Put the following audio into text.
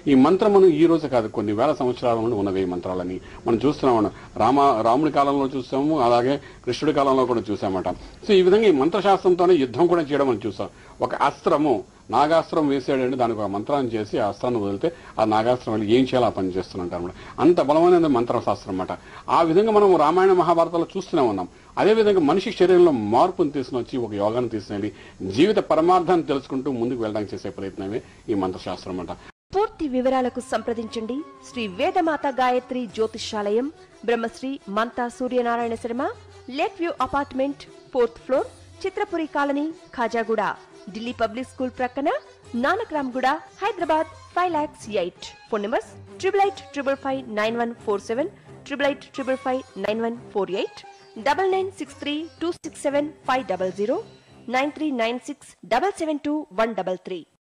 ఈ మంత్రమును ఈ రోజు కాదు కొన్ని వేల సంవత్సరాల నుండి ఉన్నవి ఈ మంత్రాలని మనం చూస్తున్నాం రామ రాముడి కాలంలో చూసాము అలాగే కృష్ణుడి కాలంలో కూడా చూసామట సో ఈ విధంగా ఈ మంత్రశాస్త్రంతోనే యుద్ధం కూడా చేయడం మనం చూసాం ఒక అస్త్రము నాగాస్త్రం వేసాడంటే దానికి ఒక మంత్రాన్ని చేసి ఆ అస్త్రాన్ని వదిలితే ఆ నాగాస్త్రం వెళ్ళి ఏం చేయాలో ఆ పని చేస్తున్నట్టు అనమాట అంత బలమైన మంత్రశాస్త్రం అన్నమాట ఆ విధంగా మనం రామాయణ మహాభారతాలు చూస్తూనే ఉన్నాం అదే విధంగా మనిషి శరీరంలో మార్పును తీసుకుని వచ్చి ఒక యోగాను తీసుకుని జీవిత పరమార్థాన్ని తెలుసుకుంటూ ముందుకు వెళ్ళడానికి చేసే ప్రయత్నమే ఈ మంత్రశాస్త్రం అన్నమాట పూర్తి వివరాలకు సంప్రదించండి Shri Vedamata Gayatri Jyotishalayam Brahmashri Mantha Suryanarayana Sharma lake view apartment fourth floor Chitrapuri colony Khajaguda Delhi public school ప్రక్కన Nanakramguda Hyderabad five lakhs eight phone numbers triple eight triple five nine one four seven triple eight triple five nine one four eight double nine six three two six seven five double zero nine three nine six double seven two one double three